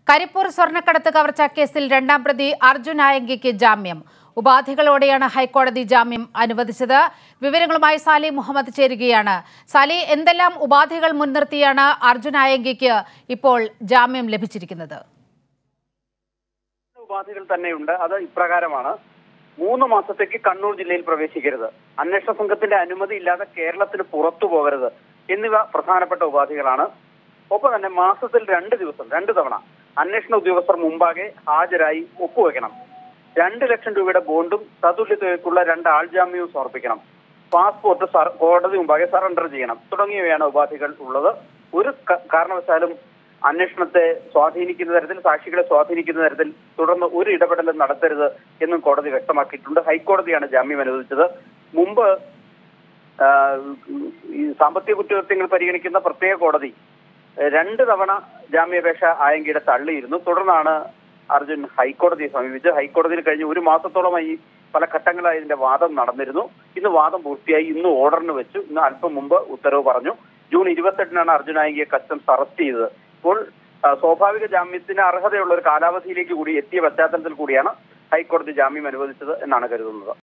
കരിപ്പൂർ സ്വർണ്ണക്കടത്ത് കവർച്ചാ കേസിൽ രണ്ടാം പ്രതി അർജുൻ ആയങ്കിക്ക് ജാമ്യം ഉപാധികളോടെയാണ് ഹൈക്കോടതി ജാമ്യം അനുവദിച്ചത് വിവരങ്ങളുമായി സാലി മുഹമ്മദ് ചേരുകയാണ് സാലി എന്തെല്ലാം ഉപാധികൾ മുൻനിർത്തിയാണ് അർജുൻ ആയങ്കിക്ക് ഇപ്പോൾ ജാമ്യം ലഭിച്ചിരിക്കുന്നത് ഉപാധികൾ തന്നെയുണ്ട് അത് ഇപ്രകാരമാണ് മൂന്ന് മാസത്തേക്ക് കണ്ണൂർ ജില്ലയിൽ പ്രവേശിക്കരുത് അന്വേഷണ സംഘത്തിന്റെ അനുമതി ഇല്ലാതെ കേരളത്തിന് പുറത്തു പോകരുത് എന്നിവ പ്രധാനപ്പെട്ട ഉപാധികളാണ് ഒപ്പം തന്നെ മാസത്തിൽ രണ്ട് ദിവസം രണ്ട് തവണ അന്വേഷണ ഉദ്യോഗസ്ഥർ മുമ്പാകെ ഹാജരായി ഒപ്പുവെക്കണം രണ്ട് ലക്ഷം രൂപയുടെ ബോണ്ടും തതുല്യ തുകയ്ക്കുള്ള രണ്ട് ആൾജാമ്യവും സമർപ്പിക്കണം പാസ്പോർട്ട് സർ- കോടതി മുമ്പാകെ സറണ്ടർ ചെയ്യണം തുടങ്ങിയവയാണ് ഉപാധികൾ ഉള്ളത് ഒരു ക- കാരണവശാലും അന്വേഷണത്തെ സ്വാധീനിക്കുന്ന തരത്തിൽ സാക്ഷികളെ സ്വാധീനിക്കുന്ന തരത്തിൽ തുടർന്ന് ഒരു ഇടപെടലും നടത്തരുത് എന്നും കോടതി വ്യക്തമാക്കിയിട്ടുണ്ട് ഹൈക്കോടതിയാണ് ജാമ്യം അനുവദിച്ചത് മുമ്പ് ആ, ഈ സാമ്പത്തിക കുറ്റകൃത്യങ്ങൾ പരിഗണിക്കുന്ന പ്രത്യേക കോടതി ഏഹ്, രണ്ട് തവണ ജാമ്യാപേക്ഷ ആയെങ്കിടെ തള്ളിയിരുന്നു തുടർന്നാണ് അർജുൻ ഹൈക്കോടതിയെ സമീപിച്ച് ഹൈക്കോടതിയിൽ കഴിഞ്ഞ് ഒരു മാസത്തോളമായി പല ഘട്ടങ്ങളായി ഇതിന്റെ വാദം നടന്നിരുന്നു ഇന്ന് വാദം പൂർത്തിയായി ഇന്ന് ഓർഡറിന് വെച്ചു ഇന്ന് അല്പം മുമ്പ് ഉത്തരവ് പറഞ്ഞു ജൂൺ ഇരുപത്തെട്ടിനാണ് അർജുൻ ആയിയെ കസ്റ്റംസ് അറസ്റ്റ് ചെയ്തത് ഇപ്പോൾ ആ, സ്വാഭാവിക ജാമ്യത്തിന് അർഹതയുള്ള ഒരു കാലാവധിയിലേക്ക് കൂടി എത്തിയ പശ്ചാത്തലത്തിൽ കൂടിയാണ് ഹൈക്കോടതി ജാമ്യം അനുവദിച്ചത് എന്നാണ് കരുതുന്നത്